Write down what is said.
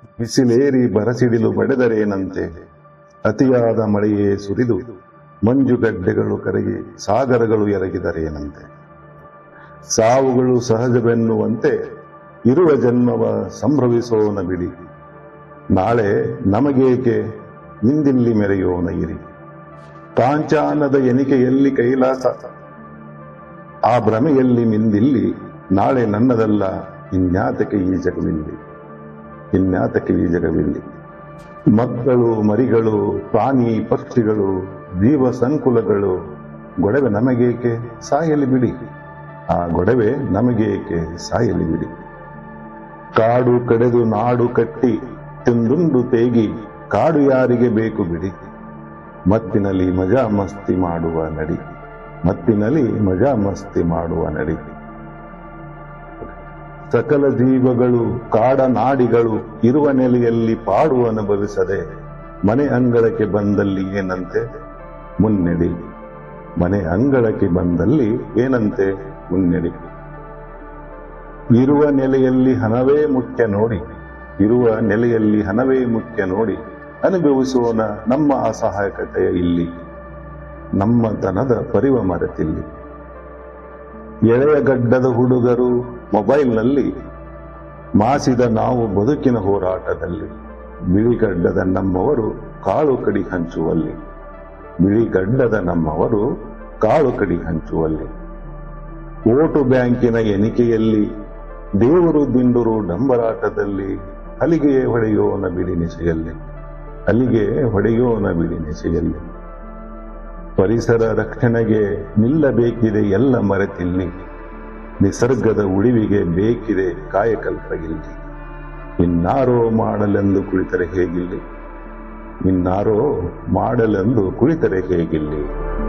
ಬಿಸಿಲೇರಿ ಬರಸಿಡಿಲು ಬಡೆದರೇನಂತೆ ಅತಿಯಾದ ಮಳೆಯೇ ಸುರಿದು ಮಂಜುಗಡ್ಡೆಗಳು ಕರಗಿ ಸಾಗರಗಳು ಎರಗಿದರೇನಂತೆ ಸಾವುಗಳು ಸಹಜವೆನ್ನುವಂತೆ ಇರುವ ಜನ್ಮವ ಸಂಭ್ರಮಿಸೋನ ಬಿಡಿ ನಾಳೆ ನಮಗೇಕೆ ಇಂದಿಲ್ಲಿ ಮೆರೆಯೋನ ಇರಿ ಕಾಂಚಾನದ ಎನಿಕೆಯಲ್ಲಿ ಕೈಲಾಸ ಆ ಭ್ರಮೆಯಲ್ಲಿ ಮಿಂದಿಲ್ಲಿ ನಾಳೆ ನನ್ನದಲ್ಲ ಇನ್ಯಾತಕ್ಕೆ ಈ ಜಗವಿಲ್ಲಿ ಇನ್ಯಾತಕ್ಕೆ ಈ ಜಗವಿಲ್ಲಿ ಮಕ್ಕಳು ಮರಿಗಳು ಪ್ರಾಣಿ ಪಕ್ಷಿಗಳು ಜೀವ ಸಂಕುಲಗಳು ಗೊಡವೆ ನಮಗೇಕೆ ಸಾಯಲಿ ಬಿಡಿ ಆ ಗೊಡವೆ ನಮಗೇಕೆ ಸಾಯಲಿ ಬಿಡಿ ಕಾಡು ಕಡೆದು ನಾಡು ಕಟ್ಟಿ ತಿಂದುಂಡು ತೇಗಿ ಕಾಡು ಯಾರಿಗೆ ಬೇಕು ಬಿಡಿ ಮತ್ತಿನಲ್ಲಿ ಮಜಾ ಮಸ್ತಿ ಮಾಡುವ ನಡಿ ಮತ್ತಿನಲ್ಲಿ ಮಜಾ ಮಸ್ತಿ ಮಾಡುವ ನಡಿ ಸಕಲ ಜೀವಗಳು ಕಾಡ ನಾಡಿಗಳು ಇರುವ ನೆಲೆಯಲ್ಲಿ ಪಾಡು ಅನುಭವಿಸದೆ ಮನೆ ಅಂಗಳಕ್ಕೆ ಬಂದಲ್ಲಿ ಏನಂತೆ ಮುನ್ನಡಿ ಮನೆ ಅಂಗಳಕ್ಕೆ ಬಂದಲ್ಲಿ ಏನಂತೆ ಮುನ್ನಡಿ ಇರುವ ನೆಲೆಯಲ್ಲಿ ಹಣವೇ ಮುಖ್ಯ ನೋಡಿ ಇರುವ ನೆಲೆಯಲ್ಲಿ ಹಣವೇ ಮುಖ್ಯ ನೋಡಿ ಅನುಭವಿಸೋಣ ನಮ್ಮ ಅಸಹಾಯಕತೆಯ ಇಲ್ಲಿ ನಮ್ಮ ದನದ ಪರಿವ ಮರೆತಿಲ್ಲಿ ಎಳೆಯ ಗಡ್ಡದ ಹುಡುಗರು ಮೊಬೈಲ್ನಲ್ಲಿ ಮಾಸಿದ ನಾವು ಬದುಕಿನ ಹೋರಾಟದಲ್ಲಿ ಬಿಳಿಗಡ್ಡದ ನಮ್ಮವರು ಕಾಳು ಕಡಿ ಹಂಚುವಲ್ಲಿ ಬಿಳಿಗಡ್ಡದ ನಮ್ಮವರು ಕಾಳು ಕಡಿ ಹಂಚುವಲ್ಲಿ ಓಟು ಬ್ಯಾಂಕಿನ ಎಣಿಕೆಯಲ್ಲಿ ದೇವರು ದಿಂಡರು ಡಂಬರಾಟದಲ್ಲಿ ಹಲಿಗೆ ಹೊಡೆಯೋನ ಬಿಡಿನಿಸೆಯಲ್ಲಿ ಹಲಿಗೆ ಹೊಡೆಯೋನ ಬಿಡಿನಿಸೆಯಲ್ಲಿ ಪರಿಸರ ರಕ್ಷಣೆಗೆ ನಿಲ್ಲಬೇಕಿದೆ ಎಲ್ಲ ಮರೆತಿಲ್ಲಿ ನಿಸರ್ಗದ ಉಳಿವಿಗೆ ಬೇಕಿದೆ ಕಾಯಕಲ್ಪ ಇಲ್ಲಿ ಇನ್ನಾರೋ ಮಾಡಲೆಂದು ಕುಳಿತರೆ ಹೇಗಿಲ್ಲಿ ಇನ್ನಾರೋ ಮಾಡಲೆಂದು ಕುಳಿತರೆ ಹೇಗಿಲ್ಲಿ